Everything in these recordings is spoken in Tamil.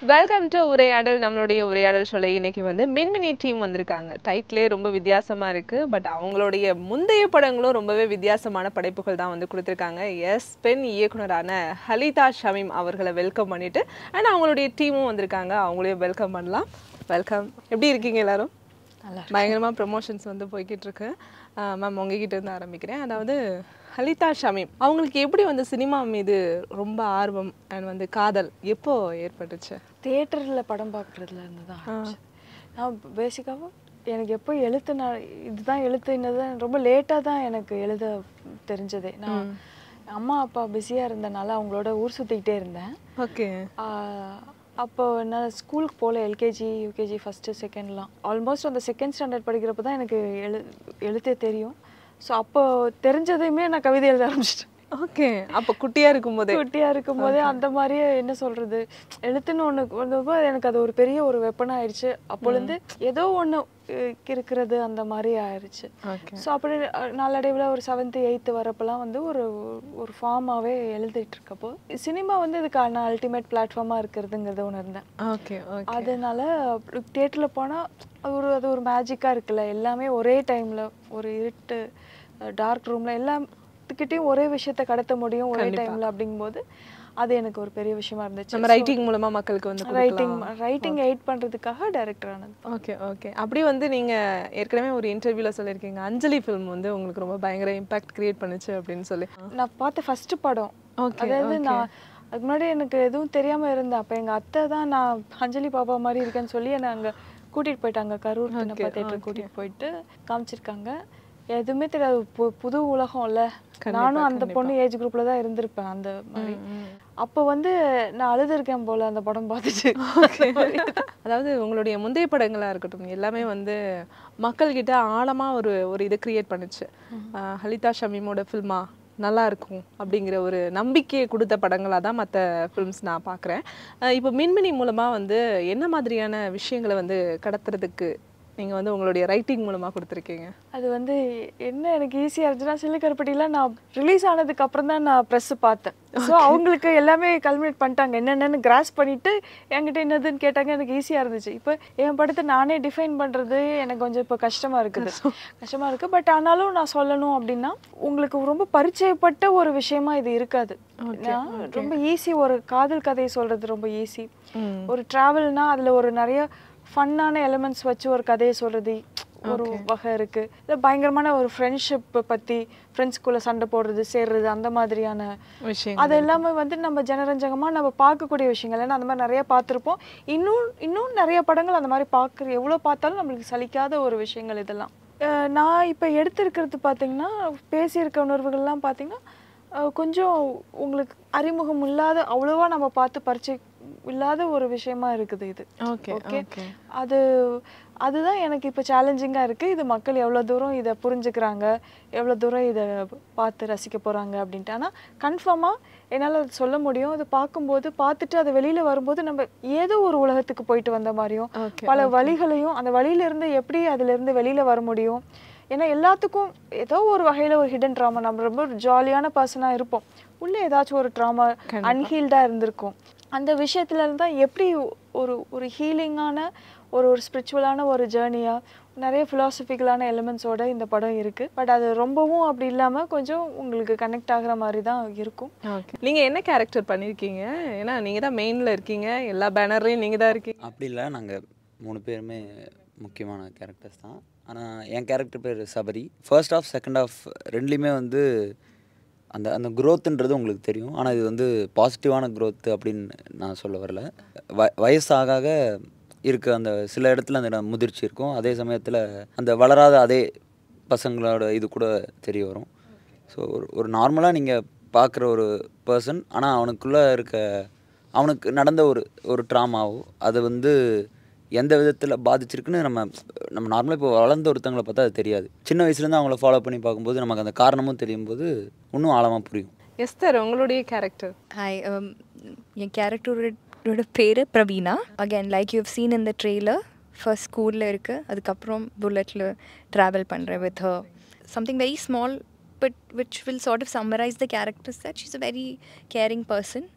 வெல்கம் டு உரையாடல் நம்மளுடைய உரையாடல் சொல்ல இன்னைக்கு வந்து மின்மினி டீம் வந்திருக்காங்க டைட்டிலே ரொம்ப வித்தியாசமா இருக்கு பட் அவங்களுடைய முந்தைய படங்களும் ரொம்பவே வித்தியாசமான படைப்புகள் தான் வந்து கொடுத்துருக்காங்க எஸ் பெண் இயக்குனரான ஹலிதா ஷமீம் அவர்களை வெல்கம் பண்ணிட்டு அண்ட் அவங்களுடைய டீமும் வந்திருக்காங்க அவங்களையும் வெல்கம் பண்ணலாம் வெல்கம் எப்படி இருக்கீங்க எல்லாரும் பயங்கரமா ப்ரமோஷன்ஸ் வந்து போய்கிட்டு இருக்கு மேம் உங்ககிட்ட இருந்து ஆரம்பிக்கிறேன் அதாவது ஹலிதா ஷமீம் அவங்களுக்கு எப்படி வந்து சினிமா மீது ரொம்ப ஆர்வம் அண்ட் வந்து காதல் எப்போ ஏற்பட்டுச்சு தியேட்டரில் படம் பார்க்குறதுல இருந்து தான் ஆரம்பிச்சது. நான் பேசிக்காகவும் எனக்கு எப்போ எழுத்து நான் இதுதான் எழுத்துனது ரொம்ப லேட்டாக தான் எனக்கு எழுத தெரிஞ்சதே நான் அம்மா அப்பா பிஸியாக இருந்தனால அவங்களோட ஊர் சுற்றிக்கிட்டே இருந்தேன் ஓகே ஆஹ் அப்போ நான் ஸ்கூலுக்கு போகல எல்கேஜி யூகேஜி ஃபஸ்ட்டு செகண்ட்லாம் ஆல்மோஸ்ட் அந்த செகண்ட் ஸ்டாண்டர்ட் படிக்கிறப்ப தான் எனக்கு எழு எழுத்தே தெரியும் ஸோ அப்போ தெரிஞ்சதையுமே நான் கவிதை எழுத ஆரம்பிச்சிட்டேன் ஓகே அப்ப குட்டியா இருக்கும்போதே குட்டியா இருக்கும்போதே அந்த மாதிரியே என்ன சொல்றது எழுத்துன்னு ஒண்ணு வந்தப்போ எனக்கு அது ஒரு பெரிய ஒரு வெப்பன் ஆயிடுச்சு அப்போலேருந்து ஏதோ ஒண்ணு அஹ், இருக்கிறது அந்த மாதிரி ஆயிடுச்சு ஓகே ஸோ அப்படி அஹ், நாளடைவுல ஒரு செவன்த்து எயித்து வரப்பெல்லாம் வந்து ஒரு ஒரு ஃபார்மாவே எழுதிட்டு இருக்கப்போ சினிமா வந்து இதுக்கான அல்டிமேட் பிளாட்ஃபார்மாக இருக்கிறதுங்கிறத உணர்ந்தேன் ஓகே ஓகே அதனால தியேட்டரில் போனால் அது ஒரு அது ஒரு மேஜிக்காக இருக்குல்ல எல்லாமே ஒரே டைமில் ஒரு இருட்டு டார்க் ரூமில் எல்லாத்துக்கிட்டையும் ஒரே விஷயத்த கடத்த முடியும் ஒரே டைமில் அப்படிங்கும்போது அது எனக்கு ஒரு பெரிய விஷயமா இருந்துச்சு நம்ம ரைட்டிங் மூலமா மக்களுக்கு வந்து ரைட்டிங் ரைட்டிங் எயிட் பண்ணுறதுக்காக டைரக்டர் ஆனது ஓகே ஓகே அப்படி வந்து நீங்க ஏற்கனவே ஒரு இன்டர்வியூல சொல்லியிருக்கீங்க அஞ்சலி ஃபிலிம் வந்து உங்களுக்கு ரொம்ப பயங்கர இம்பாக்ட் கிரியேட் பண்ணுச்சு அப்படின்னு சொல்லி நான் பார்த்த ஃபர்ஸ்ட் படம் Okay, அதாவது நான் அதுக்கு முன்னாடி எனக்கு எதுவும் தெரியாம இருந்தேன் அப்ப எங்க அத்தை தான் நான் அஞ்சலி பாப்பா மாதிரி இருக்கேன்னு சொல்லி என்னை அங்க கூட்டிட்டு போயிட்டாங்க கரூர் தினப்பா தேட்டர் கூட்டிட்டு போயிட்டு காமிச்சிருக்காங்க எதுவுமே தெரியாது பு- புது உலகம்ல நானும் அந்த பொண்ணு ஏஜ் குரூப்ல தான் இருந்திருப்பேன் அந்த மாதிரி அப்போ வந்து நான் அழுதுருக்கேன் போல அந்த படம் பார்த்துட்டு அதாவது உங்களுடைய முந்தைய படங்களா இருக்கட்டும் எல்லாமே வந்து மக்கள்கிட்ட ஆழமா ஒரு ஒரு இதை கிரியேட் பண்ணுச்சு ஆஹ் ஹலிதா ஷமீமோட ஃபில்மா நல்லா இருக்கும் அப்படிங்கிற ஒரு நம்பிக்கையை கொடுத்த படங்களாக தான் மற்ற ஃபிலிம்ஸ் நான் பார்க்குறேன் இப்போ மின்மினி மூலமாக வந்து என்ன மாதிரியான விஷயங்களை வந்து கடத்துறதுக்கு நீங்கள் வந்து உங்களுடைய ரைட்டிங் மூலமாக கொடுத்துருக்கீங்க அது வந்து என்ன எனக்கு ஈஸியாக இருந்துச்சுன்னா சில்லுக்கருப்பட்டியில் நான் ரிலீஸ் ஆனதுக்கு அப்புறம் தான் நான் ப்ரெஸ்ஸு பார்த்தேன் ஸோ அவங்களுக்கு எல்லாமே கல்மினேட் பண்ணிட்டாங்க என்னென்னு கிராஸ் பண்ணிட்டு என்கிட்ட என்னதுன்னு கேட்டாங்க எனக்கு ஈஸியாக இருந்துச்சு இப்போ என் படத்தை நானே டிஃபைன் பண்ணுறது எனக்கு கொஞ்சம் இப்போ கஷ்டமாக இருக்குது கஷ்டமாக இருக்குது பட் ஆனாலும் நான் சொல்லணும் அப்படின்னா உங்களுக்கு ரொம்ப பரிச்சயப்பட்ட ஒரு விஷயமா இது இருக்காது நான் ரொம்ப ஈஸி ஒரு காதல் கதையை சொல்கிறது ரொம்ப ஈஸி ஒரு ட்ராவல்னா அதில் ஒரு நிறைய ஃபன்னான எலிமெண்ட்ஸ் வச்சு ஒரு கதையை சொல்கிறது ஒரு வகை இருக்கு இல்லை பயங்கரமான ஒரு ஃப்ரெண்ட்ஷிப் பற்றி ஃப்ரெண்ட்ஸ்குள்ளே சண்டை போடுறது சேர்றது அந்த மாதிரியான விஷயம் அது எல்லாமே வந்து நம்ம ஜனரஞ்சகமாக நம்ம பார்க்கக்கூடிய விஷயங்கள் ஏன்னா அந்த மாதிரி நிறைய பார்த்துருப்போம் இன்னும் இன்னும் நிறைய படங்கள் அந்த மாதிரி பார்க்குற எவ்வளோ பார்த்தாலும் நம்மளுக்கு சலிக்காத ஒரு விஷயங்கள் இதெல்லாம் அஹ் நான் இப்போ எடுத்திருக்கிறது பார்த்தீங்கன்னா பேசியிருக்க உணர்வுகள்லாம் பார்த்தீங்கன்னா அஹ் கொஞ்சம் உங்களுக்கு அறிமுகம் இல்லாத அவ்வளோவா நம்ம பார்த்து பரிச்சை இல்லாத ஒரு விஷயமா இருக்குது இது ஓகே ஓகே ஓகே அது அதுதான் எனக்கு இப்போ சேலஞ்சிங்காக இருக்குது இது மக்கள் எவ்வளோ தூரம் இதை புரிஞ்சுக்கிறாங்க எவ்வளோ தூரம் இதை பார்த்து ரசிக்க போகிறாங்க அப்படின்ட்டு ஆனால் கன்ஃபார்மாக என்னால் அது சொல்ல முடியும் அது பார்க்கும்போது பார்த்துட்டு அது வெளியில் வரும்போது நம்ம ஏதோ ஒரு உலகத்துக்கு போயிட்டு வந்த மாதிரியும் ஓகே பல வழிகளையும் அந்த வழியிலேருந்து எப்படி அதுலேருந்து வெளியில் வர முடியும் ஏன்னா எல்லாத்துக்கும் ஏதோ ஒரு வகையில் ஒரு ஹிடன் ட்ராமா நம்ம ரொம்ப ஒரு ஜாலியான பர்சனாக இருப்போம் உள்ளே ஏதாச்சும் ஒரு ட்ராமா அன்ஹீல்டாக இருந்திருக்கும் அந்த விஷயத்துல இருந்தா எப்படி ஒரு ஒரு ஹீலிங்கான ஒரு ஒரு ஸ்பிரிச்சுவலான ஒரு ஜேர்னியாக நிறைய ஃபிலாசபிக்கலான எலிமெண்ட்ஸோட இந்த படம் இருக்குது பட் அது ரொம்பவும் அப்படி இல்லாமல் கொஞ்சம் உங்களுக்கு கனெக்ட் ஆகுற மாதிரி தான் இருக்கும் ஓகே நீங்க என்ன கேரக்டர் பண்ணிருக்கீங்க ஏன்னா நீங்க தான் மெயின்ல இருக்கீங்க எல்லா பேனர்லயும் நீங்க தான் இருக்கீங்க அப்படி இல்லை நாங்கள் மூணு பேருமே முக்கியமான கேரக்டர்ஸ் தான் ஆனால் என் கேரக்டர் பேர் Sabari first half second half ரெண்டுலேயுமே வந்து அந்த அந்த growthன்றது உங்களுக்கு தெரியும் ஆனால் இது வந்து பாசிட்டிவான growth அப்படின்னு நான் சொல்ல வரல வ வயசாக ஆக இருக்க அந்த சில இடத்துல அந்த முதிர்ச்சி இருக்கும் அதே சமயத்தில் அந்த வளராத அதே பசங்களோட இது கூட தெரிய வரும் ஸோ ஒரு ஒரு நார்மலாக நீங்கள் பார்க்குற ஒரு பர்சன் ஆனால் அவனுக்குள்ளே இருக்க அவனுக்கு நடந்த ஒரு ஒரு ட்ராமாவோ அது வந்து எந்த விதத்தில் பாதிச்சிருக்குன்னு நம்ம நம்ம நார்மலாக இப்போ வளர்ந்த ஒருத்தவங்களை பார்த்தா அது தெரியாது சின்ன வயசுலேருந்து அவங்கள ஃபாலோ பண்ணி பார்க்கும்போது நமக்கு அந்த காரணமும் தெரியும் போது இன்னும் ஆழமாக புரியும் எஸ்தர் உங்களுடைய கேரக்டர் ஹாய் என் கேரக்டரோட பேர் Praveena again like you seen in the trailer first ஸ்கூலில் இருக்குது அதுக்கப்புறம் புல்லட்டில் ட்ராவல் பண்ணுறேன் with her something very small but which will sort of summarize the characters that she's a very caring person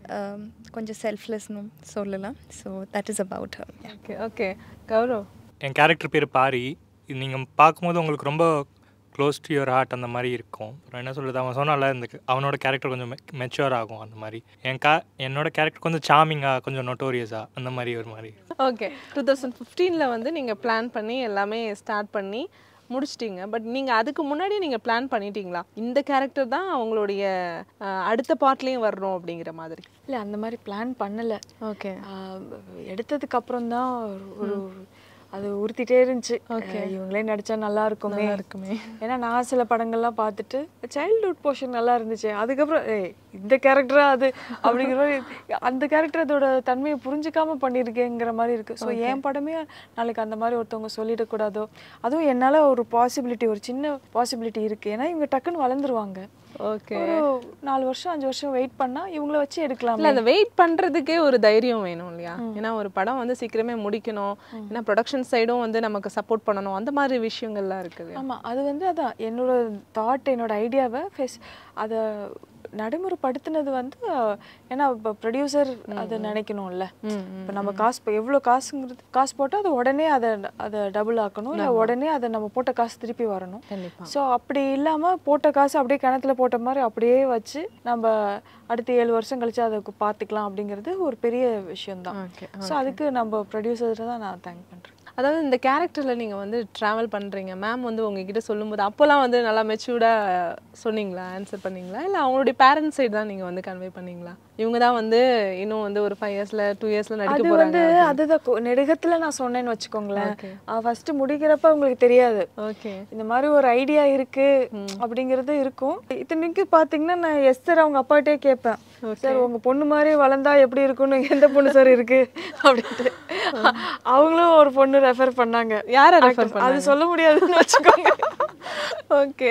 கொஞ்சம் செல்ஃப்லெஸ்னு சொல்லலாம் so that is about her okay okay Gaurav என் கேரக்டர் பேர் பாரி இது நீங்கள் பார்க்கும்போது உங்களுக்கு ரொம்ப க்ளோஸ் டு யுவர் ஹார்ட் அந்த மாதிரி இருக்கும் அப்புறம் என்ன சொல்கிறது அவன் சொன்னால இந்த அவனோட கேரக்டர் கொஞ்சம் மெச்சூர் ஆகும் அந்த மாதிரி என் கா என்னோட கேரக்டர் கொஞ்சம் சாமிங்காக கொஞ்சம் நொட்டோரியஸாக அந்த மாதிரி ஒரு மாதிரி ஓகே டூ தௌசண்ட் ஃபிஃப்டீனில் வந்து நீங்கள் பிளான் பண்ணி எல்லாமே ஸ்டார்ட் பண்ணி முடிச்சிட்டீங்க பட் நீங்கள் அதுக்கு முன்னாடி நீங்கள் பிளான் பண்ணிட்டீங்களா இந்த கேரக்டர் தான் அவங்களுடைய அஹ், அடுத்த பார்ட்லேயும் வரணும் அப்படிங்கிற மாதிரி இல்லை அந்த மாதிரி பிளான் பண்ணலை ஓகே எடுத்ததுக்கு அப்புறம் தான் ஒரு அது உறுத்திட்டே இருந்துச்சு அஹ் இவங்களே நடிச்சா நல்லா இருக்குமே இருக்குமே ஏன்னா நான் சில படங்கள்லாம் பார்த்துட்டு சைல்ட்ஹுட் போர்ஷன் நல்லா இருந்துச்சு அதுக்கப்புறம் ஏய் இந்த கேரக்டரா அது அப்படிங்கிற மாதிரி அந்த கேரக்டர் அதோட தன்மையை புரிஞ்சுக்காம பண்ணியிருக்கேங்கிற மாதிரி இருக்கு ஸோ என் படமே நாளைக்கு அந்த மாதிரி ஒருத்தவங்க சொல்லிடக்கூடாதோ அதுவும் என்னால் ஒரு பாசிபிலிட்டி ஒரு சின்ன பாசிபிலிட்டி இருக்கு ஏன்னா இவங்க டக்குன்னு வளர்ந்துருவாங்க ஓகே ஒரு நாலு வருஷம் அஞ்சு வருஷம் வெயிட் பண்ணா இவங்கள வச்சு எடுக்கலாம் இல்லை அந்த வெயிட் பண்ணுறதுக்கே ஒரு தைரியம் வேணும் இல்லையா ஏன்னா ஒரு படம் வந்து சீக்கிரமே முடிக்கணும் ஏன்னா ப்ரொடக்ஷன் சைடும் வந்து நமக்கு சப்போர்ட் பண்ணணும் அந்த மாதிரி விஷயங்கள்லாம் இருக்குது ஆமா அது வந்து அதான் என்னோட தாட் என்னோட ஐடியாவை ஃபேஸ் அதை நடைமுறைப்படுத்தினது வந்து அஹ், ஏன்னா இப்போ ப்ரொடியூசர் அதை நினைக்கணும்ல இப்போ நம்ம காசு இப்போ எவ்வளோ காசுங்கிறது காசு போட்டால் அது உடனே அதை அதை டபுள் ஆக்கணும் இல்லை உடனே அதை நம்ம போட்ட காசு திருப்பி வரணும் கண்டிப்பா ஸோ அப்படி இல்லாமல் போட்ட காசு அப்படியே கிணத்துல போட்ட மாதிரி அப்படியே வச்சு நம்ம அடுத்த ஏழு வருஷம் கழிச்சு அதை பார்த்துக்கலாம் அப்படிங்கிறது ஒரு பெரிய விஷயம்தான் ஓகே ஸோ அதுக்கு நம்ம ப்ரொடியூசரை தான் நான் தேங்க் பண்ணுறேன் அதாவது இந்த கேரக்டரில் நீங்கள் வந்து ட்ராவல் பண்ணுறீங்க மேம் வந்து உங்ககிட்ட சொல்லும்போது அப்போல்லாம் வந்து நல்லா மெச்சூர்டாக சொன்னீங்களா ஆன்சர் பண்ணீங்களா இல்லை அவங்களுடைய பேரண்ட்ஸ் சைடு தான் நீங்கள் வந்து கன்வே பண்ணீங்களா இவங்க தான் வந்து இன்னும் வந்து ஒரு ஃபைவ் இயர்ஸில் டூ இயர்ஸில் நடிக்க அது வந்து போகிறாங்க அதுதான் கொ- நெடுகத்துல நான் சொன்னேன்னு வச்சுக்கோங்களேன் ஃபர்ஸ்ட் முடிக்கிறப்ப உங்களுக்கு தெரியாது ஓகே இந்த மாதிரி ஒரு ஐடியா இருக்கு அப்படிங்கிறது இருக்கும் இத்தனைக்கு பாத்தீங்கன்னா நான் எஸ்தர் அவங்க அப்பாட்டே கேட்பேன் சார் உங்க பொண்ணு மாதிரி வளர்ந்தா எப்படி இருக்கும்னு எந்த பொண்ணு சார் இருக்கு அப்படின்ட்டு அவங்களும் ஒரு பொண்ணு ரெஃபர் பண்ணாங்க யாரை refer Actress. அது சொல்ல முடியாதுன்னு வச்சுக்கோங்க ஓகே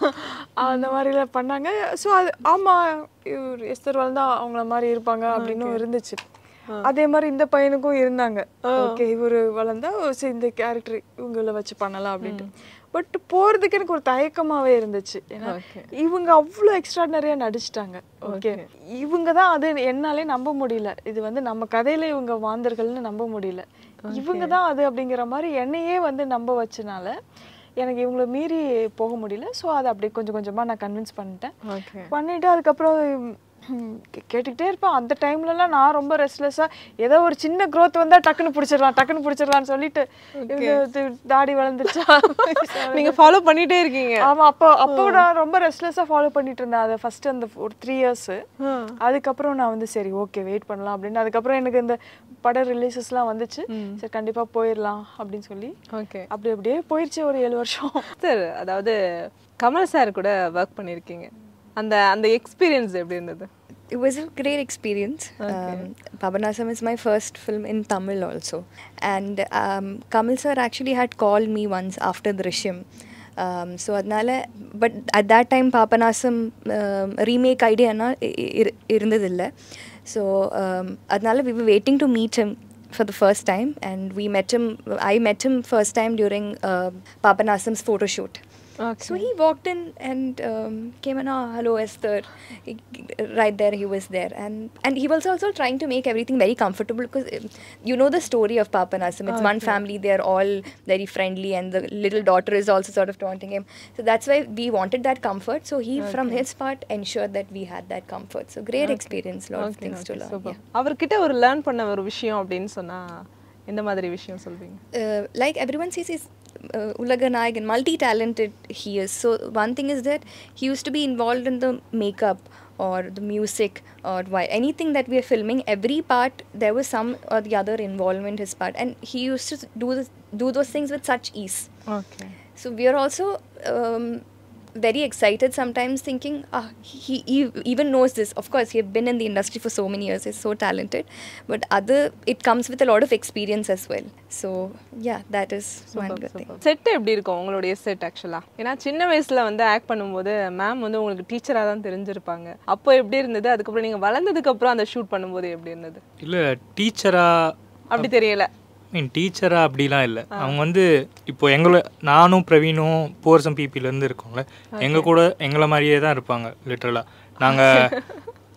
அந்த மாதிரிலாம் பண்ணாங்க ஸோ அது ஆமா இவர் எஸ்தர் வளர்ந்தா அவங்கள மாதிரி இருப்பாங்க அப்படின்னு இருந்துச்சு அதே மாதிரி இந்த பையனுக்கும் இருந்தாங்க ஓகே இவர் வளர்ந்தா ஓ, சரி இந்த கேரக்டர் இவங்கள வச்சு பண்ணலாம் அப்படின்ட்டு பட் போறதுக்கு எனக்கு ஒரு தயக்கமாவே இருந்துச்சு ஏன்னா இவங்க அவ்வளோ எக்ஸ்ட்ராடனரியா நடிச்சிட்டாங்க ஓகே இவங்க தான் அது என்னாலே நம்ப முடியல இது வந்து நம்ம கதையில இவங்க மாந்தர்கள்னு நம்ப முடியல இவங்க தான் அது அப்படிங்கிற மாதிரி என்னையே வந்து நம்ப வச்சனால எனக்கு இவங்கள மீறி போக முடியல ஸோ அதை அப்படியே கொஞ்சம் கொஞ்சமா நான் கன்வின்ஸ் பண்ணிட்டேன் ஓகே பண்ணிட்டு அதுக்கப்புறம் ஹம், கே- கேட்டுக்கிட்டே இருப்பேன் அந்த டைம்லலாம் நான் ரொம்ப ரெஸ்ட்லெஸ்ஸாக ஏதோ ஒரு சின்ன growth வந்தா டக்குன்னு பிடிச்சிடலாம் டக்குன்னு பிடிச்சிடலாம்னு சொல்லிட்டு இவங்க இது தாடி வளர்ந்துச்சா நீங்கள் ஃபாலோ பண்ணிகிட்டே இருக்கீங்க ஆமா அப்போ அப்போ நான் ரொம்ப ரெஸ்ட்லெஸ்ஸாக ஃபாலோ பண்ணிட்டு இருந்தேன் அதை ஃபர்ஸ்ட் அந்த ஒரு த்ரீ இயர்ஸ் அதுக்கப்புறம் நான் வந்து சரி ஓகே வெயிட் பண்ணலாம் அப்படின்னு அதுக்கப்புறம் எனக்கு இந்த பட ரிலீசஸ்லாம் வந்துச்சு சரி கண்டிப்பா போயிடலாம் அப்படின்னு சொல்லி ஓகே அப்படி அப்படியே போயிடுச்சு ஒரு ஏழு வருஷம் சார் அதாவது கமல் சார் கூட ஒர்க் பண்ணியிருக்கீங்க அந்த அந்த எக்ஸ்பீரியன்ஸ் எப்படி இருந்தது It was a great experience. Um, Pabanasam is my first film in Tamil also. And um, Kamal sir actually had called me once after Drishyam. Um, so அதனால but at that time Papanasam remake ஐடியானா இருந்ததில்லை ஸோ அதனால we were waiting to meet him for the first time and we met him I met him first time during uh, Papanasam's photo shoot. Okay. So he walked in and um, came in, oh, hello Esther. He, right there he was there. And and he was also trying to make everything very comfortable because um, you know the story of Papanasam. It's one family, they're all very friendly and the little daughter is also sort of taunting him. So that's why we wanted that comfort. So he from his part ensured that we had that comfut. So great experience, lot of things to learn. Super Yeah. அவர்கிட்ட ஒரு லேர்ன் பண்ண ஒரு விஷயம் அப்படின்னு சொன்னா எந்த மாதிரி விஷயம் சொல்வீங்க uh, like everyone says, he's uh, Ulaganayag and multi-talented he is. So one thing is that he used to be involved in the makeup or the music or why anything that we are filming. Every part there was some or the other involvement his part, and he used to do this, do those things with such ease. Okay So we are also um, very excited sometimes thinking, ah, he, he even knows this. Of course, he had been in the industry for so many years. He's so talented. But other, it comes with a lot of experience as well. So yeah, that is one good thing. Set எப்படி இருக்கும் உங்களுடைய செட் ஆக்சுவலா ஏன்னா சின்ன வயசுல வந்து ஆக்ட் பண்ணும்போது மேம் வந்து உங்களுக்கு டீச்சரா தான் தெரிஞ்சிருப்பாங்க அப்போ எப்படி இருந்தது அதுக்கப்புறம் நீங்க வளர்ந்ததுக்கு அப்புறம் அந்த ஷூட் பண்ணும்போது எப்படி இருந்தது இல்லை டீச்சராக அப்படி தெரியல மீன் டீச்சராக அப்படிலாம் இல்லை அவங்க வந்து இப்போ எங்களை நானும் பிரவீனும் போர்சம் பிபிலேருந்து இருக்கோம்ல எங்கள் கூட எங்களை மாதிரியே தான் இருப்பாங்க லிட்ரலாக நாங்கள்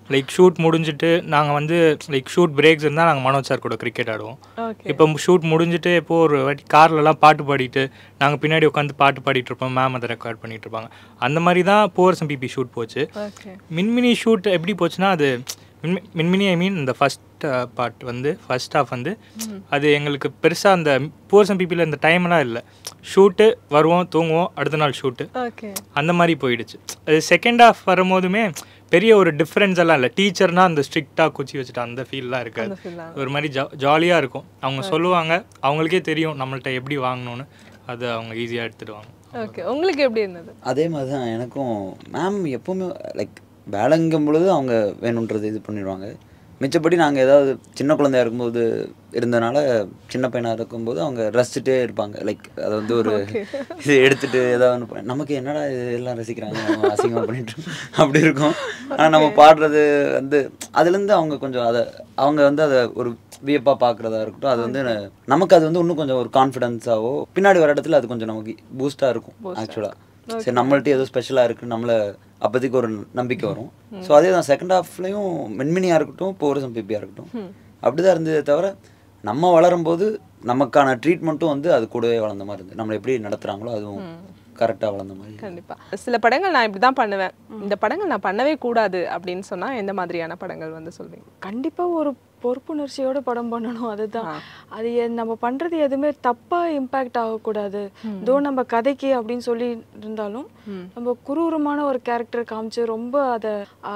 லைக் ஷூட் முடிஞ்சிட்டு நாங்கள் வந்து லைக் ஷூட் பிரேக்ஸ் இருந்தால் நாங்கள் மனோஜ் சார் கூட கிரிக்கெட் ஆடுவோம் ஓகே இப்போ ஷூட் முடிஞ்சிட்டு இப்போ ஒரு வாட்டி கார்லலாம் பாட்டு பாடிட்டு நாங்கள் பின்னாடி உட்காந்து பாட்டு பாடிட்டு இருப்போம் மேம் அதை ரெக்கார்ட் பண்ணிட்டு இருப்பாங்க அந்த மாதிரி தான் போர்ஸ் பிபி ஷூட் போச்சு ஓகே மின்மினி ஷூட் எப்படி போச்சுன்னா அது மின்மி- மின்மினி ஐ மீன் இந்த ஃபஸ்ட் பார்ட் வந்து ஃபர்ஸ்ட் ஹாஃப் வந்து அது எங்களுக்கு பெருசாக அந்த போர்ஸ் பிபியில் இந்த டைம்லாம் இல்லை ஷூட்டு வருவோம் தூங்குவோம் அடுத்த நாள் ஷூட்டு ஓகே அந்த மாதிரி போயிடுச்சு அது செகண்ட் ஹாஃப் வரும்போதுமே பெரிய ஒரு டிஃப்ரென்ஸ் எல்லாம் இல்லை டீச்சர்னா அந்த ஸ்ட்ரிக்டாக குச்சி வச்சுட்டு அந்த ஃபீல்லாம் இருக்காது அந்த feel ஆ ஒரு மாதிரி ஜா ஜாலியாக இருக்கும் அவங்க சொல்லுவாங்க அவங்களுக்கே தெரியும் நம்மள்ட்ட எப்படி வாங்கணும்னு அதை அவங்க ஈஸியாக எடுத்துடுவாங்க ஓகே உங்களுக்கு எப்படி இருந்தது அதே மாதிரி தான் எனக்கும் மேம் எப்போவுமே லைக் வேலைங்கும் பொழுது அவங்க வேணுன்றது இது பண்ணிடுவாங்க மிச்சப்படி நாங்கள் ஏதாவது சின்ன குழந்தையா இருக்கும்போது இருந்தனால சின்ன பையனாக இருக்கும்போது அவங்க ரசிச்சுட்டே இருப்பாங்க லைக் அதை வந்து ஒரு இது எடுத்துட்டு ஏதாவது ஒன்று பண்ண- நமக்கு என்னடா இது எல்லாம் ரசிக்கிறாங்க நம்ம அசிங்கமாக பண்ணிட்டு இருக்கோம். அப்படி இருக்கும் ஆனால் நம்ம பாடுறது வந்து அதுலேருந்து அவங்க கொஞ்சம் அதை அவங்க வந்து அதை ஒரு வியப்பாக பார்க்குறதா இருக்கட்டும் அது வந்து நமக்கு அது வந்து இன்னும் கொஞ்சம் ஒரு கான்ஃபிடென்ஸாவோ பின்னாடி வர இடத்துல அது கொஞ்சம் நமக்கு பூஸ்டாக இருக்கும் ஆக்சுவலாக சரி நம்மள்ட்ட ஏதோ ஸ்பெஷலாக இருக்குது நம்மளை அப்போதைக்கு ஒரு நம்பிக்கை வரும் ஸோ அதே தான் செகண்ட் ஹாஃப்லேயும் மென்மினியாக இருக்கட்டும் போரசம் பிபியாக இருக்கட்டும் அப்படிதான் இருந்ததே தவிர நம்ம வளரும்போது நமக்கான ட்ரீட்மெண்ட்டும் வந்து அது கூடவே வளர்ந்த மாதிரி இருந்தது நம்மளை எப்படி நடத்துகிறாங்களோ அதுவும் கரெக்டாக வளர்ந்த மாதிரி கண்டிப்பா சில படங்கள் நான் இப்படி தான் பண்ணுவேன் இந்த படங்கள் நான் பண்ணவே கூடாது அப்படின்னு சொன்னா எந்த மாதிரியான படங்கள் வந்து சொல்வீங்க கண்டிப்பா ஒரு பொறுப்புணர்ச்சியோட படம் பண்ணணும் அதுதான் அது எ- நம்ம பண்றது எதுவுமே தப்பா இம்பாக்ட் ஆகக்கூடாது தோ நம்ம கதைக்கு அப்படின்னு சொல்லி இருந்தாலும் நம்ம குரூரமான ஒரு கேரக்டர் காமிச்சு ரொம்ப அதை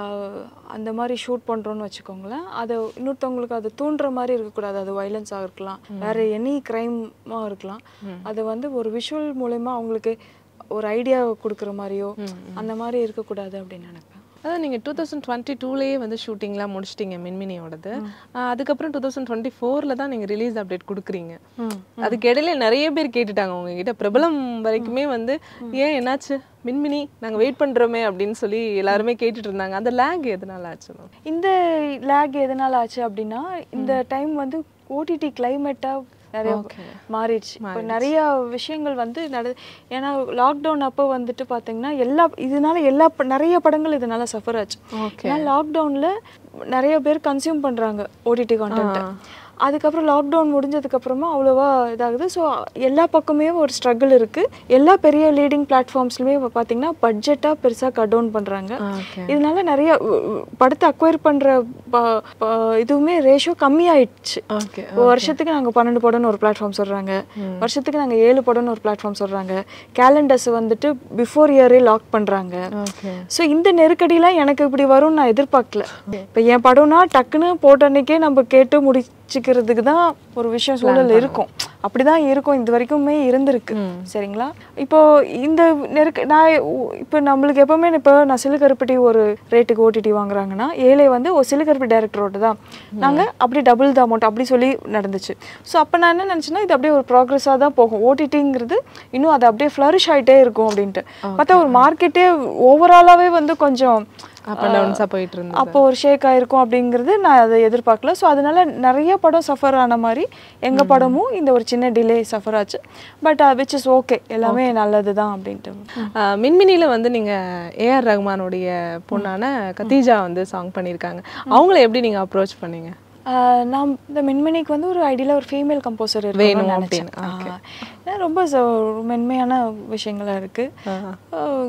அந்த மாதிரி ஷூட் பண்றோம்னு வச்சுக்கோங்களேன் அதை இன்னொருத்தவங்களுக்கு அது தூண்டுற மாதிரி இருக்கக்கூடாது அது வைலன்ஸாக இருக்கலாம் வேற எனி க்ரைமாக இருக்கலாம் அது வந்து ஒரு விஷுவல் மூலயமா அவங்களுக்கு ஒரு ஐடியா கொடுக்குற மாதிரியோ அந்த மாதிரி இருக்கக்கூடாது அப்படின்னு நினைப்பேன் அதான் நீங்கள் டூ தௌசண்ட் டுவெண்ட்டி டூலேயே வந்து ஷூட்டிங்லாம் முடிச்சிட்டீங்க மின்மினியோடது ஆஹ் அதுக்கப்புறம் டூ தௌசண்ட் டுவெண்ட்டி ஃபோரில் தான் நீங்கள் ரிலீஸ் அப்டேட் கொடுக்குறீங்க அதுக்கு இடையில நிறைய பேர் கேட்டுட்டாங்க உங்ககிட்ட பிரபலம் வரைக்குமே வந்து ஏன் என்னாச்சு மின்மினி நாங்கள் வெயிட் பண்ணுறோமே அப்படின்னு சொல்லி எல்லாருமே கேட்டுட்டு இருந்தாங்க அந்த லேக் எதனால ஆச்சு மேம் இந்த லேக் எதனால ஆச்சு அப்படின்னா இந்த டைம் வந்து ஓடிடி கிளைமேட்டாக நிறைய மாறிடுச்சு இப்போ நிறைய விஷயங்கள் வந்து நட ஏன்னா லாக்டவுன் அப்போ வந்துட்டு பார்த்தீங்கன்னா எல்லா இதனால எல்லா ப- நிறைய படங்கள் இதனால சஃபர் ஆச்சு ஏன்னா லாக்டவுனில் நிறைய பேர் கன்சியூம் பண்ணுறாங்க ஓடிடி கான்டென்ட் அதுக்கப்புறம் லாக்டவுன் முடிஞ்சதுக்கப்புறமா அவ்வளோவா இதாகுது ஸோ எல்லா பக்கமே ஒரு ஸ்ட்ரகிள் இருக்குது எல்லா பெரிய லீடிங் பிளாட்ஃபார்ம்ஸ்லையுமே இப்போ பார்த்தீங்கன்னா பட்ஜெட்டாக பெருசாக கட் டவுன் பண்ணுறாங்க இதனால நிறைய உ- உ- படத்தை அக்வயர் பண்ணுற இதுவுமே ரேஷியோ கம்மியாயிடுச்சு ஓகே இப்போ வருஷத்துக்கு நாங்கள் பன்னெண்டு படம்னு ஒரு பிளாட்ஃபார்ம் சொல்கிறாங்க வருஷத்துக்கு நாங்கள் ஏழு படம்னு ஒரு பிளாட்ஃபார்ம் சொல்கிறாங்க கேலண்டர்ஸ் வந்துட்டு பிஃபோர் இயரே லாக் பண்ணுறாங்க ஓகே ஸோ இந்த நெருக்கடிலாம் எனக்கு இப்படி வரும்னு நான் எதிர்பார்க்கல இப்போ என் படம்னா டக்குன்னு போட்ட அன்னைக்கே நம்ம கேட்டு முடிச்சுக்கிறதுக்கு தான் ஒரு விஷயம் சூழல் இருக்கும் அப்படிதான் இருக்கும் இது வரைக்குமே இருந்திருக்கு சரிங்களா இப்போ இந்த நெருக்க நான் உ- இப்போ நம்மளுக்கு எப்பவுமே இப்போ நான் சிலுக்கருப்பட்டி ஒரு ரேட்டுக்கு ஓடிடி வாங்குறாங்கன்னா ஏழை வந்து ஒரு சிலுக்கருப்பட்டி டேரக்டரோட தான் நாங்கள் அப்படி டபுள் த அமௌண்ட் அப்படி சொல்லி நடந்துச்சு ஸோ அப்போ நான் என்ன நினச்சேன்னா இது அப்படியே ஒரு ப்ராக்ரஸாக தான் போகும் ஓடிடிங்கிறது இன்னும் அது அப்படியே ஃப்ளரிஷ் ஆயிட்டே இருக்கும் அப்படின்ட்டு பார்த்தா ஒரு மார்க்கெட்டே ஓவராலாகவே வந்து கொஞ்சம் அப் அண்ட் டவுன்ஸாக போயிட்டு இருந்தது அப்போ ஒரு ஷேக் ஆயிருக்கும் அப்படிங்கிறது நான் அதை எதிர்பார்க்கல ஸோ அதனால நிறைய படம் சஃபர் ஆன மாதிரி எங்க படமும் இந்த ஒரு சின்ன டிலே சஃபர் ஆச்சு பட் விச் இஸ் ஓகே எல்லாமே நல்லது தான் அப்படின்ட்டு ஆஹ் மின்மினியில வந்து நீங்க ஏஆர் ரஹ்மானுடைய பொண்ணான கத்தீஜா வந்து சாங் பண்ணியிருக்காங்க அவங்கள எப்படி நீங்க அப்ரோச் பண்ணீங்க ஆஹ் நான் இந்த மின்மினிக்கு வந்து ஒரு ஐடியில் ஒரு ஃபீமேல் கம்போசர் வேணும் வேணும் நினச்சேன் அப்படின்னு. ஏன்னா ரொம்ப ச- ஒரு மென்மையான விஷயங்களா இருக்கு ஆஹ்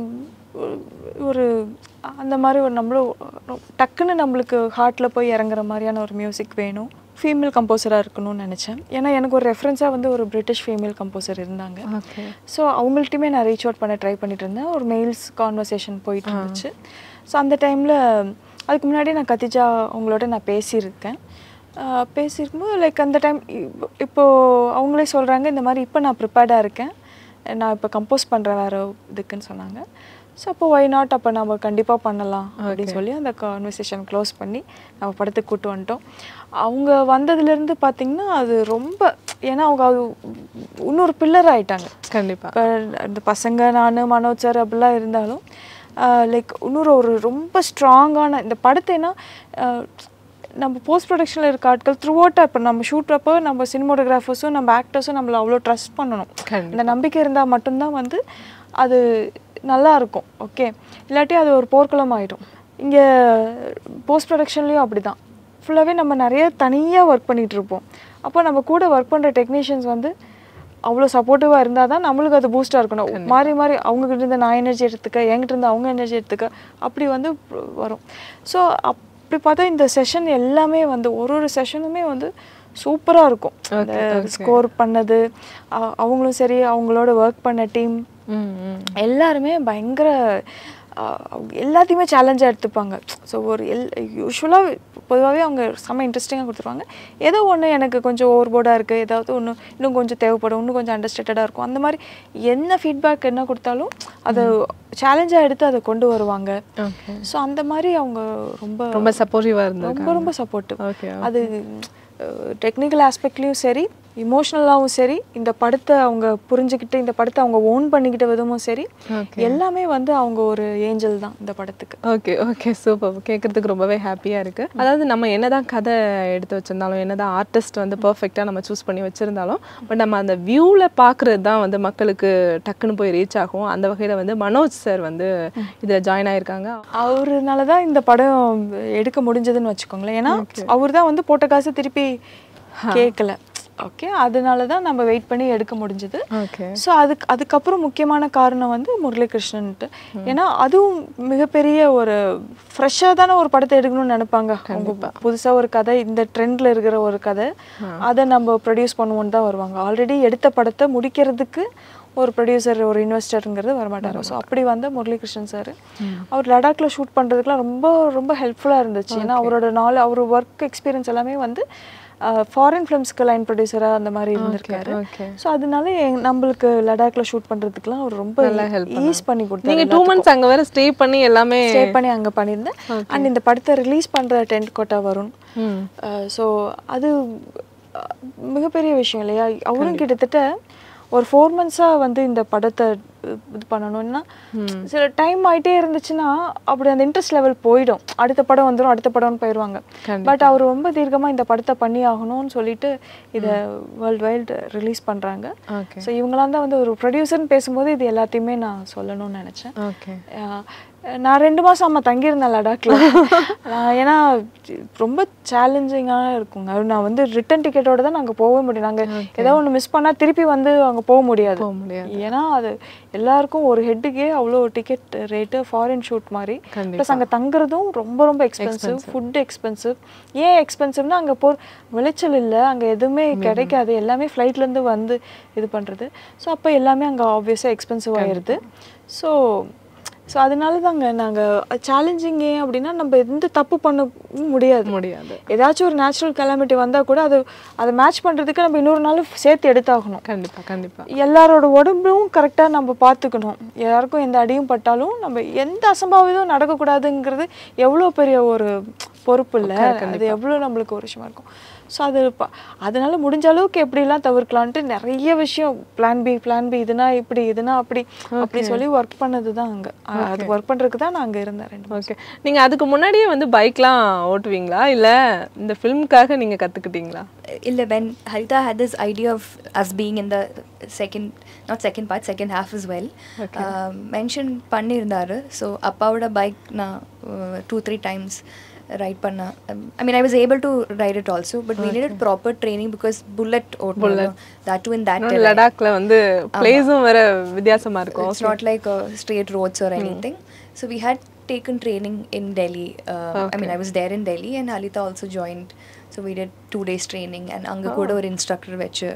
ஒரு அந்த மாதிரி ஒரு நம்மளும் ரொ- டக்குன்னு நம்மளுக்கு ஹார்ட்டில் போய் இறங்குற மாதிரியான ஒரு மியூசிக் வேணும் ஃபீமேல் கம்போசராக இருக்கணும்னு நினச்சேன் ஏன்னா எனக்கு ஒரு ரெஃபரன்ஸாக வந்து ஒரு பிரிட்டிஷ் ஃபீமேல் கம்போசர் இருந்தாங்க ஓகே ஸோ அவங்கள்ட்டையுமே நான் ரீச் அவுட் பண்ண ட்ரை பண்ணிட்டு இருந்தேன் ஒரு மெயில்ஸ் கான்வர்சேஷன் போயிட்டு இருந்துச்சு ஸோ அந்த டைமில் அதுக்கு முன்னாடி நான் கத்திஜா அவங்களோட நான் பேசியிருக்கேன் ஆஹ் பேசியிருக்கும்போது லைக் அந்த டைம் இப்போது அவங்களே சொல்கிறாங்க இந்த மாதிரி இப்போ நான் ப்ரிப்பேர்டாக இருக்கேன் நான் இப்போ கம்போஸ் பண்ணுறேன் வேறு இதுக்குன்னு சொன்னாங்க ஸோ அப்போ ஒய் நாட் அப்போ நம்ம கண்டிப்பாக பண்ணலாம் அப்படின்னு சொல்லி அந்த கான்வர்சேஷன் க்ளோஸ் பண்ணி நம்ம படத்துக்கு கூட்டு வந்துட்டோம் அவங்க வந்ததுலேருந்து பார்த்தீங்கன்னா அது ரொம்ப ஏன்னா அவங்க அது இன்னொரு பில்லர் ஆயிட்டாங்க கண்டிப்பா இப்போ இந்த பசங்க நான் மனோஜ் சார் அப்படிலாம் இருந்தாலும் லைக் இன்னொரு ஒரு ரொம்ப ஸ்ட்ராங்கான இந்த படத்தை என்ன ஆஹ் நம்ம போஸ்ட் ப்ரொடக்ஷனில் இருக்க ஆட்கள் த்ரூ அவுட்டாக இப்போ நம்ம ஷூட் அப்போ நம்ம சினிமோட்டோகிராஃபர்ஸும் நம்ம ஆக்டர்ஸும் நம்மளை அவ்வளோ ட்ரஸ்ட் பண்ணணும் கண்டிப்பா. இந்த நம்பிக்கை இருந்தால் மட்டும்தான் வந்து அது நல்லா இருக்கும் ஓகே இல்லாட்டி அது ஒரு போர்க்களம் ஆயிடும் இங்கே போஸ்ட் ப்ரொடக்ஷன்லேயும் அப்படி தான் ஃபுல்லாகவே நம்ம நிறைய தனியாக ஒர்க் பண்ணிகிட்டு இருப்போம் அப்போ நம்ம கூட ஒர்க் பண்ணுற டெக்னீஷியன்ஸ் வந்து அவ்வளோ சப்போர்ட்டிவாக இருந்தால் தான் நம்மளுக்கு அது பூஸ்டாக இருக்கணும் மாறி மாறி அவங்ககிட்ட இருந்து நான் எனர்ஜி எடுத்துக்க என்கிட்ட இருந்து அவங்க எனர்ஜி எடுத்துக்க அப்படி வந்து வரும் ஸோ அப்படி பார்த்தா இந்த செஷன் எல்லாமே வந்து ஒரு ஒரு செஷனுமே வந்து சூப்பராக இருக்கும் அந்த ஸ்கோர் பண்ணது அ- அவங்களும் சரி அவங்களோட ஒர்க் பண்ண டீம் ம் ம் எல்லாருமே பயங்கர ஆஹ், அவங்க எல்லாத்தையுமே சேலஞ்சாக எடுத்துப்பாங்க ஸோ ஒரு எல் யூஸ்வலாக பொதுவாகவே அவங்க செம்ம இன்ட்ரெஸ்டிங்காக கொடுத்துருவாங்க ஏதோ ஒன்று எனக்கு கொஞ்சம் ஓவர் போர்டாக இருக்குது ஏதாவது ஒன்று இன்னும் கொஞ்சம் தேவைப்படும் இன்னும் கொஞ்சம் அண்டர்ஸ்டேட்டடாக இருக்கும் அந்த மாதிரி என்ன ஃபீட்பேக் என்ன கொடுத்தாலும் அதை சேலஞ்சாக எடுத்து அதை கொண்டு வருவாங்க ஓகே ஸோ அந்த மாதிரி அவங்க ரொம்ப ரொம்ப சப்போர்ட்டிவாக இருந்தது ரொம்ப ரொம்ப சப்போர்ட்டிவ் ஓகே அது டெக்னிக்கல் ஆஸ்பெக்ட்லேயும் சரி இமோஷ்னலாகவும் சரி இந்த படத்தை அவங்க புரிஞ்சுக்கிட்டு இந்த படத்தை அவங்க ஓன் பண்ணிக்கிட்ட விதமும் சரி ஓகே எல்லாமே வந்து அவங்க ஒரு ஏஞ்சல் தான் இந்த படத்துக்கு ஓகே ஓகே சூப்பர் கேட்குறதுக்கு ரொம்பவே ஹாப்பியாக இருக்குது அதாவது நம்ம என்னதான் கதை எடுத்து வச்சிருந்தாலும் என்னதான் ஆர்டிஸ்ட் வந்து பர்ஃபெக்டாக நம்ம சூஸ் பண்ணி வச்சுருந்தாலும் பட் நம்ம அந்த வியூவில் பார்க்குறது தான் வந்து மக்களுக்கு டக்குன்னு போய் ரீச் ஆகும் அந்த வகையில் வந்து மனோஜ் சார் வந்து இதில் ஜாயின் ஆயிருக்காங்க அவருனால தான் இந்த படம் எடுக்க முடிஞ்சதுன்னு வச்சுக்கோங்களேன் ஏன்னா அவர் தான் வந்து போட்ட காசு திருப்பி கேட்கல ஓகே அதனால தான் நம்ம வெயிட் பண்ணி எடுக்க முடிஞ்சது ஓகே ஸோ அதுக்கு அதுக்கப்புறம் முக்கியமான காரணம் வந்து முரளிகிருஷ்ணன்ட்டு ஏன்னா அதுவும் மிகப்பெரிய ஒரு ஃப்ரெஷ்ஷாக தானே ஒரு படத்தை எடுக்கணும்னு நினைப்பாங்க அவங்க புதுசாக ஒரு கதை இந்த ட்ரெண்டில் இருக்கிற ஒரு கதை அதை நம்ம ப்ரொடியூஸ் பண்ணுவோன்னு தான் வருவாங்க ஆல்ரெடி எடுத்த படத்தை முடிக்கிறதுக்கு ஒரு ப்ரொடியூசர் ஒரு இன்வெஸ்டருங்கிறது வரமாட்டாங்க ஸோ அப்படி வந்த முரளிகிருஷ்ணன் சார் அவர் லடாக்ல ஷூட் பண்ணுறதுக்குலாம் ரொம்ப ரொம்ப ஹெல்ப்ஃபுல்லாக இருந்துச்சு ஏன்னா அவரோட நாள் அவர் ஒர்க் எக்ஸ்பீரியன்ஸ் எல்லாமே வந்து ஃபாரின் ஃபிலிம்ஸ்க்கு லைன் ப்ரொடியூசராக அந்த மாதிரி இருந்திருக்காரு ஓகே ஸோ அதனால எங்க- நம்மளுக்கு லடாக்ல ஷூட் பண்றதுக்குலாம் அவர் ரொம்ப நல்லா help ஈஸ் பண்ணி கொடுத்தாரு நீங்கள் டூ மந்த்ஸ் அங்கே வேற ஸ்டே பண்ணி எல்லாமே ஸ்டே பண்ணி அங்க பண்ணியிருந்தேன் அண்ட் இந்த படத்தை ரிலீஸ் பண்ற டென்ட் கோட்டா வரும் ம் ஸோ அது அஹ், மிகப்பெரிய விஷயம் இல்லையா அவரும் கிட்டத்தட்ட ஒரு ஃபோர் மந்த்ஸாக வந்து இந்த படத்தை அஹ், இது பண்ணணும்னா சில டைம் ஆயிட்டே இருந்துச்சுன்னா அப்படி அந்த இன்ட்ரெஸ்ட் லெவல் போயிடும் அடுத்த படம் வந்துடும் அடுத்த படம்னு போயிடுவாங்க பட் அவர் ரொம்ப தீர்க்கமாக இந்த படத்தை பண்ணி ஆகணும்னு சொல்லிட்டு இதை வேர்ல்டு வைல்டு ரிலீஸ் பண்ணுறாங்க ஓகே ஸோ இவங்களாம் தான் வந்து ஒரு ப்ரொடியூசர்னு பேசும்போது இது எல்லாத்தையுமே நான் சொல்லணும்னு நினச்சேன் ஓகே நான் ரெண்டு மாதம் ஆமாம் தங்கியிருந்தேன் லடாக்ல நான் ஏன்னா ரொம்ப சேலஞ்சிங்காக இருக்குங்க அது நான் வந்து ரிட்டன் டிக்கெட்டோட தான் நாங்கள் போக முடியும் நாங்கள் ஏதாவது ஒன்று மிஸ் பண்ணால் திருப்பி வந்து அங்கே போக முடியாது போக முடியாது ஏன்னா அது எல்லாருக்கும் ஒரு ஹெட்டுக்கே அவ்வளோ டிக்கெட் ரேட்டு ஃபாரின் ஷூட் மாதிரி ப்ளஸ் அங்கே தங்குறதும் ரொம்ப ரொம்ப எக்ஸ்பென்சிவ் ஃபுட் எக்ஸ்பென்சிவ் ஏன் எக்ஸ்பென்சிவ்னா அங்கே போ விளைச்சல் இல்லை அங்கே எதுவுமே கிடைக்காது எல்லாமே ஃப்ளைட்லேருந்து வந்து இது பண்ணுறது ஸோ அப்போ எல்லாமே அங்கே ஆப்வியஸாக எக்ஸ்பென்சிவ் ஆயிடுது ஸோ ஸோ அதனால தாங்க நாங்கள் சேலஞ்சிங் ஏன் அப்படின்னா நம்ம எந்த தப்பு பண்ண முடியாது முடியாது ஏதாச்சும் ஒரு நேச்சுரல் கலாமிட்டி வந்தால் கூட அது அதை மேட்ச் பண்ணுறதுக்கு நம்ம இன்னொரு நாள் சேர்த்து எடுத்தாகணும் கண்டிப்பா கண்டிப்பா எல்லாரோட உடம்பும் கரெக்டாக நம்ம பார்த்துக்கணும் யாருக்கும் எந்த அடியும் பட்டாலும் நம்ம எந்த அசம்பாவிதம் நடக்கக்கூடாதுங்கிறது எவ்வளோ பெரிய ஒரு பொறுப்பு இல்லை அது எவ்வளோ நம்மளுக்கு ஒரு விஷயமா இருக்கும் ஸோ அது ப- அதனால முடிஞ்ச அளவுக்கு எப்படிலாம் தவிர்க்கலான்ட்டு நிறைய விஷயம் பிளான் பி பிளான் பி இதுனா இப்படி இதுனா அப்படி அப்படி சொல்லி ஒர்க் பண்ணது தான் அங்கே அது ஒர்க் பண்ணுறதுக்கு தான் நான் அங்கே இருந்தேன் ரெண்டு ஓகே நீங்க அதுக்கு முன்னாடியே வந்து பைக்லாம் ஓட்டுவீங்களா இல்ல இந்த ஃபிலிம்க்காக நீங்க கத்துக்கிட்டீங்களா Illa, when Harita had this idea of us being in the second, not second part, second half as well, um, mention பண்ணியிருந்தாரு ஸோ அப்பாவோட பைக் நான் டூ த்ரீ டைம்ஸ் ரைட் பண்ண I mean I was able to ride it also but we needed proper training because bullet ஓட்டணும் that too in that இன்னொன்னு terrain. லடாக்ல வந்து பிளேஸும் வேற வித்தியாசமா இருக்கும் It's not like uh, straight roads or anything. So we had taken training in Delhi. Uh, I mean, I was there in Delhi, and Halita also joined. So we did two days training, and அங்கே கூட ஒரு இன்ஸ்ட்ரக்டர் வச்சு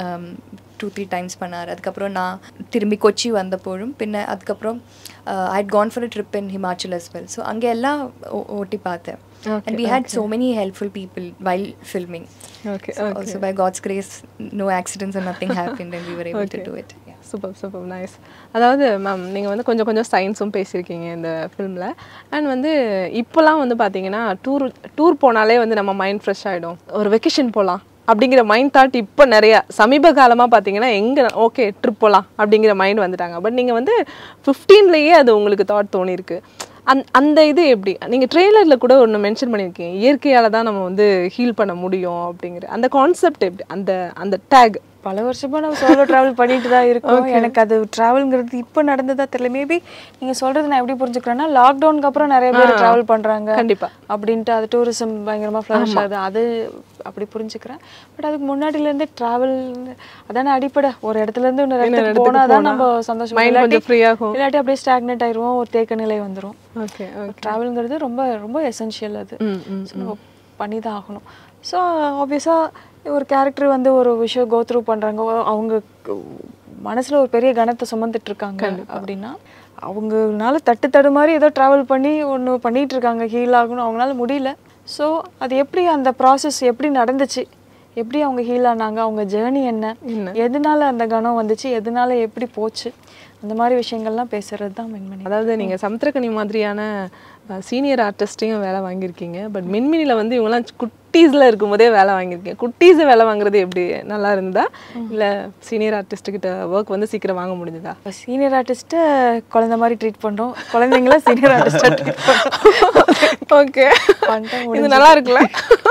டூ த்ரீ டைம்ஸ் பண்ணார் அதுக்கப்புறம் நான் திரும்பி கொச்சி வந்தப்போழும் பின்ன அதுக்கப்புறம் I had gone for a trip in Himachal as well so அங்கே எல்லாம் ஓ- ஓட்டி பார்த்தேன் and we had so many helpful people while filming okay so also by god's grace no accidents and nothing happened and we were able to do it yeah. Super super nice அதாவது மேம் நீங்கள் வந்து கொஞ்சம் கொஞ்சம் சயின்ஸும் பேசியிருக்கீங்க இந்த ஃபிலிமில் அண்ட் வந்து இப்போலாம் வந்து பார்த்தீங்கன்னா டூர் டூர் போனாலே வந்து நம்ம மைண்ட் ஃப்ரெஷ் ஆகிடும் ஒரு வெக்கேஷன் போகலாம் அப்படிங்கிற மைண்ட் தாட் இப்போ நிறையா சமீப காலமாக பார்த்தீங்கன்னா எங்கே ஓகே ட்ரிப் போகலாம் அப்படிங்கிற மைண்ட் வந்துட்டாங்க பட் நீங்கள் வந்து ஃபிஃப்டீன்லேயே அது உங்களுக்கு தாட் தோணியிருக்கு அந் அந்த இது எப்படி நீங்கள் ட்ரெய்லரில் கூட ஒன்று மென்ஷன் பண்ணியிருக்கீங்க இயற்கையால் தான் நம்ம வந்து ஹீல் பண்ண முடியும் அப்படிங்கிற அந்த கான்செப்ட் எப்படி அந்த அந்த டேக் பல வருஷமா நம்ம சோலோ டிராவல் பண்ணிட்டு தான் இருக்கோம் எனக்கு அது டிராவல்ங்கிறது இப்போ நடந்ததா தெரியல மேபி நீங்க சொல்றது நான் எப்படி புரிஞ்சுக்கிறேன்னா லாக்டவுனுக்கு அப்புறம் நிறைய பேர் டிராவல் பண்றாங்க கண்டிப்பா. அப்படின்ட்டு அது டூரிசம் பயங்கரமா ஃப்ளரிஷ் ஆகுது அது அப்படி புரிஞ்சுக்கிறேன் பட் அதுக்கு முன்னாடில இருந்தே டிராவல் அதானே அடிப்படை ஒரு இடத்துல இருந்து இன்னொரு இடத்துக்கு இடத்துக்கு போனா தான் போனா நம்ம சந்தோஷமா mind இல்லாட்டி கொஞ்சம் free ஆகும். இல்லாட்டி அப்படியே ஸ்டாக்னேட் ஆயிடுவோம் ஒரு தேக்க நிலை வந்துரும் ஓகே ட்ராவல்ங்கிறது ரொம்ப ரொம்ப எசென்ஷியல் அது ம், ம், ஸோ நம்ம பண்ணி தான் ஆகணும் ஸோ ஆப்வியஸாக ஒரு கேரக்டர் வந்து ஒரு விஷயம் கோ த்ரூ பண்ணுறாங்க அவங்க மனசில் ஒரு பெரிய கணத்தை சுமந்துட்டு இருக்காங்க அப்படின்னா அவங்கனால தட்டு தடு மாதிரி ஏதோ ட்ராவல் பண்ணி ஒன்று பண்ணிட்டு இருக்காங்க ஹீல் ஆகணும் அவங்களால முடியல ஸோ அது எப்படி அந்த ப்ராசஸ் எப்படி நடந்துச்சு எப்படி அவங்க ஹீல் ஆனாங்க அவங்க ஜேர்னி என்ன எதனால அந்த கணம் வந்துச்சு எதனால எப்படி போச்சு அந்த மாதிரி விஷயங்கள்லாம் பேசுறது தான் மென்மணி அதாவது நீங்க சமுத்திரக்கனி மாதிரியான சீனியர் ஆர்டிஸ்ட்டையும் வேலை வாங்கியிருக்கீங்க பட் மின்மினில வந்து இவங்கெல்லாம் குட்டீஸ்ல இருக்கும்போதே வேலை வாங்கியிருக்கீங்க குட்டீஸை வேலை வாங்குறது எப்படி நல்லா இருந்தா இல்ல சீனியர் ஆர்டிஸ்ட் கிட்ட ஒர்க் வந்து சீக்கிரம் வாங்க முடிஞ்சதா இப்போ சீனியர் ஆர்டிஸ்ட்டை குழந்தை மாதிரி ட்ரீட் பண்ணுறோம் குழந்தைங்கள சீனியர் ஆர்டிஸ்ட்டாக ட்ரீட் பண்ணுறோம் ஓகே பண்ணிட்டா இது நல்லா இருக்குல்ல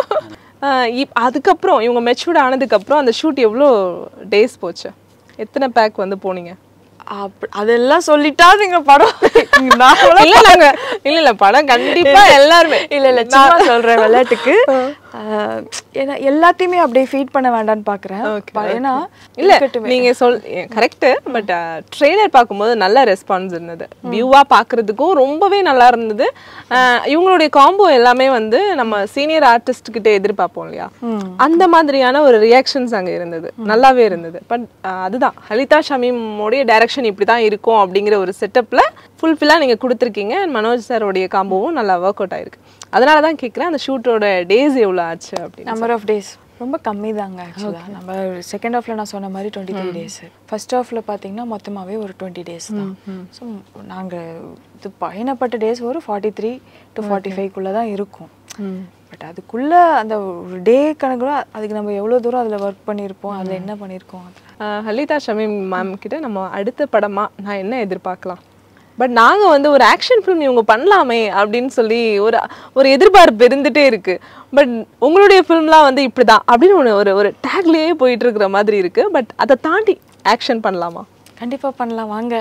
ஆஹ் இப் அதுக்கப்புறம் இவங்க மெச்சூர்ட் ஆனதுக்கப்புறம் அந்த ஷூட் எவ்வளோ டேஸ் போச்சு எத்தனை பேக் வந்து போனீங்க அப்ப அதெல்லாம் சொல்லிட்டா நீங்க படம் நீங்க நார்மலா இல்ல நாங்க இல்ல இல்ல படம் கண்டிப்பா எல்லாருமே இல்ல இல்ல சும்மா சொல்றேன் விளையாட்டுக்கு ஆஹ், ஏன்னா எல்லாத்தையுமே அப்படியே ஃபீட் பண்ண வேண்டாம்னு பாக்குறேன் Okay, ப- ஏன்னா இல்ல இருக்கட்டுமே. நீங்க சொல் கரெக்ட் பட் ட்ரெய்லர் பார்க்கும்போது நல்ல ரெஸ்பான்ஸ் இருந்தது வியூவா பார்க்கிறதுக்கும் ரொம்பவே நல்லா இருந்தது அஹ் இவங்களுடைய காம்போ எல்லாமே வந்து நம்ம சீனியர் ஆர்டிஸ்ட் கிட்ட எதிர்பார்ப்போம் இல்லையா அந்த மாதிரியான ஒரு ரியாக்ஷன்ஸ் அங்க இருந்தது நல்லாவே இருந்தது பட் அதுதான் ஹலிதா ஷமீமோடைய டைரக்ஷன் இப்படி தான் இருக்கும் அப்படிங்கிற ஒரு செட்டப்ல ஃபுல்ஃபில்லாக நீங்க கொடுத்துருக்கீங்க And மனோஜ் சாரோடைய காம்போவும் நல்லா ஒர்க் அவுட் ஆயிருக்கு அதனால தான் கேட்குறேன் அந்த ஷூட்டோட டேஸ் எவ்வளோ ஆச்சு அப்படின்னு நம்பர் ஆஃப் டேஸ் ரொம்ப கம்மி தாங்க ஆக்சுவலாக நம்ம செகண்ட் ஹாஃப்ல நான் சொன்ன மாதிரி டுவெண்ட்டி த்ரீ டேஸ் ஃபர்ஸ்ட் ஹாஃப்ல பார்த்தீங்கன்னா மொத்தமாகவே ஒரு டுவெண்ட்டி டேஸ் தான் ஸோ நாங்கள் இது பயணப்பட்ட டேஸ் ஒரு ஃபார்ட்டி த்ரீ டு ஃபார்ட்டி ஃபைவ்க்குள்ளே தான் இருக்கும் பட் அதுக்குள்ள அந்த ஒரு டே கணக்குல அதுக்கு நம்ம எவ்வளோ தூரம் அதில் ஒர்க் பண்ணியிருப்போம் அதில் என்ன பண்ணியிருக்கோம் அது ஆஹ் ஹலிதா ஷமீம் மேம் கிட்ட நம்ம அடுத்த படமா நான் என்ன எதிர்பார்க்கலாம் பட் நாங்க வந்து ஒரு ஆக்ஷன் ஃபிலிம் இவங்க பண்ணலாமே அப்படின்னு சொல்லி ஒரு ஒரு எதிர்பார்ப்பு இருந்துட்டே இருக்கு பட் உங்களுடைய ஃபிலிம்லாம் வந்து இப்படிதான் அப்படின்னு ஒன்று ஒரு ஒரு டேக்லேயே போயிட்டு இருக்கிற மாதிரி இருக்கு பட் அதை தாண்டி ஆக்ஷன் பண்ணலாமா கண்டிப்பாக பண்ணலாம் வாங்க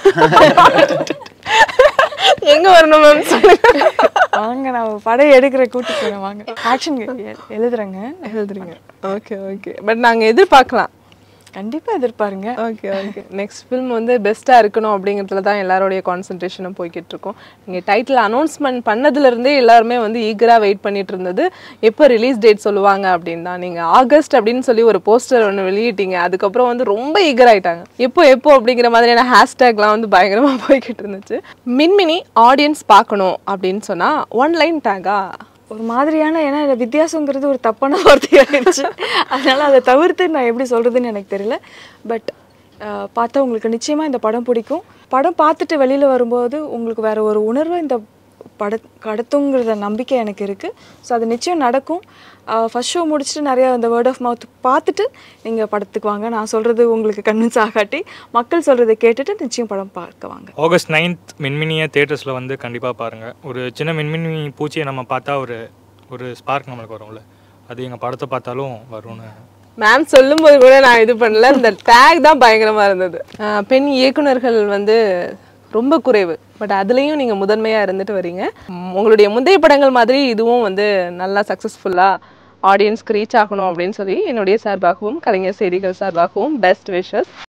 எங்க வரணும் மேம் சொல்லுங்க வாங்க நான் படம் எடுக்கிற கூட்டி போகிறேன் வாங்க ஆக்ஷன் எழுதுறேங்க எழுதுறீங்க ஓகே ஓகே பட் நாங்க எதிர்பார்க்கலாம் கண்டிப்பாக எதிர்பாருங்க ஓகே ஓகே நெக்ஸ்ட் ஃபிலிம் வந்து பெஸ்ட்டாக இருக்கணும் அப்படிங்கிறதுல தான் எல்லாருடைய கான்சன்ட்ரேஷனும் போய்கிட்டு இருக்கோம் நீங்கள் டைட்டில் அனௌன்ஸ்மெண்ட் பண்ணதுலேருந்தே எல்லாருமே வந்து ஈகராக வெயிட் பண்ணிட்டு இருந்தது எப்போ ரிலீஸ் டேட் சொல்லுவாங்க அப்படின்னு தான் நீங்கள் ஆகஸ்ட் அப்படின்னு சொல்லி ஒரு போஸ்டர் ஒன்று வெளியிட்டீங்க அதுக்கப்புறம் வந்து ரொம்ப ஈகர் ஆயிட்டாங்க எப்போ எப்போ அப்படிங்கிற மாதிரியான ஹேஷ்டேக்லாம் வந்து பயங்கரமாக போய்கிட்டு இருந்துச்சு மின்மினி ஆடியன்ஸ் பார்க்கணும் அப்படின்னு சொன்னால் ஒன் லைன் டேகா ஒரு மாதிரியான ஏன்னா இந்த வித்தியாசங்கிறது ஒரு தப்பான வார்த்தையாகிடுச்சு அதனால அதை தவிர்த்து நான் எப்படி சொல்றதுன்னு எனக்கு தெரியல பட் பார்த்தா உங்களுக்கு நிச்சயமா இந்த படம் பிடிக்கும் படம் பார்த்துட்டு வெளியில வரும்போது உங்களுக்கு வேற ஒரு உணர்வு இந்த பட கடத்துங்கிறத நம்பிக்கை எனக்கு இருக்குது ஸோ அது நிச்சயம் நடக்கும் ஃபர்ஸ்ட் ஷோ முடிச்சுட்டு நிறைய அந்த வேர்ட் ஆஃப் மவுத் பார்த்துட்டு நீங்கள் படத்துக்கு வாங்க நான் சொல்கிறது உங்களுக்கு கன்வின்ஸ் ஆகாட்டி மக்கள் சொல்கிறத கேட்டுட்டு நிச்சயம் படம் பார்க்க வாங்க ஆகஸ்ட் நைன்த் மின்மினியை தேட்டர்ஸில் வந்து கண்டிப்பாக பாருங்கள் ஒரு சின்ன மின்மினி பூச்சியை நம்ம பார்த்தா ஒரு ஒரு ஸ்பார்க் நம்மளுக்கு வரும்ல அது எங்கள் படத்தை பார்த்தாலும் வரும்னு மேம் சொல்லும்போது கூட நான் இது பண்ணல இந்த டேக் தான் பயங்கரமா இருந்தது ஆஹ் பெண் இயக்குனர்கள் வந்து ரொம்ப குறைவு பட் அதுலேயும் நீங்கள் முதன்மையாக இருந்துட்டு வரீங்க உம் உங்களுடைய முந்தைய படங்கள் மாதிரி இதுவும் வந்து நல்லா சக்ஸஸ்ஃபுல்லாக ஆடியன்ஸ்க்கு ரீச் ஆகணும் அப்படின்னு சொல்லி என்னுடைய சார்பாகவும் கலைஞர் செய்திகள் சார்பாகவும் பெஸ்ட் விஷஸ்